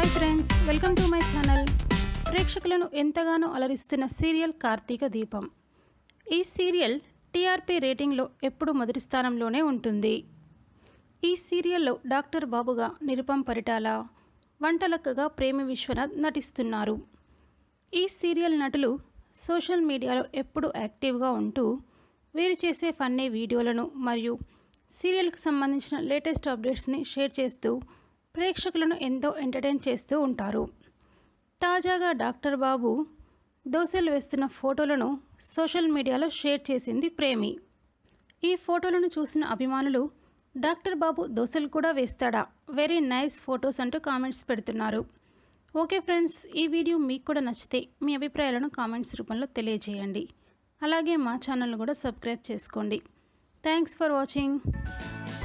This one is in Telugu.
hi friends welcome to my channel ప్రేక్షకులను ఎంతగానో అలరిస్తున్న సీరియల్ కార్తీక దీపం ఈ సీరియల్ టీఆర్పీ రేటింగ్లో ఎప్పుడు మొదటి స్థానంలోనే ఉంటుంది ఈ సీరియల్లో డాక్టర్ బాబుగా నిరుపం పరిటాల వంటలక్కగా ప్రేమి విశ్వనాథ్ నటిస్తున్నారు ఈ సీరియల్ నటులు సోషల్ మీడియాలో ఎప్పుడు యాక్టివ్గా ఉంటూ వీరు చేసే ఫన్నీ వీడియోలను మరియు సీరియల్కి సంబంధించిన లేటెస్ట్ అప్డేట్స్ని షేర్ చేస్తూ ప్రేక్షకులను ఎంతో ఎంటర్టైన్ చేస్తూ ఉంటారు తాజాగా డాక్టర్ బాబు దోశలు వేస్తున్న ఫోటోలను సోషల్ మీడియాలో షేర్ చేసింది ప్రేమి ఈ ఫోటోలను చూసిన అభిమానులు డాక్టర్ బాబు దోశలు కూడా వేస్తాడా వెరీ నైస్ ఫొటోస్ అంటూ కామెంట్స్ పెడుతున్నారు ఓకే ఫ్రెండ్స్ ఈ వీడియో మీకు కూడా నచ్చితే మీ అభిప్రాయాలను కామెంట్స్ రూపంలో తెలియజేయండి అలాగే మా ఛానల్ కూడా సబ్స్క్రైబ్ చేసుకోండి థ్యాంక్స్ ఫర్ వాచింగ్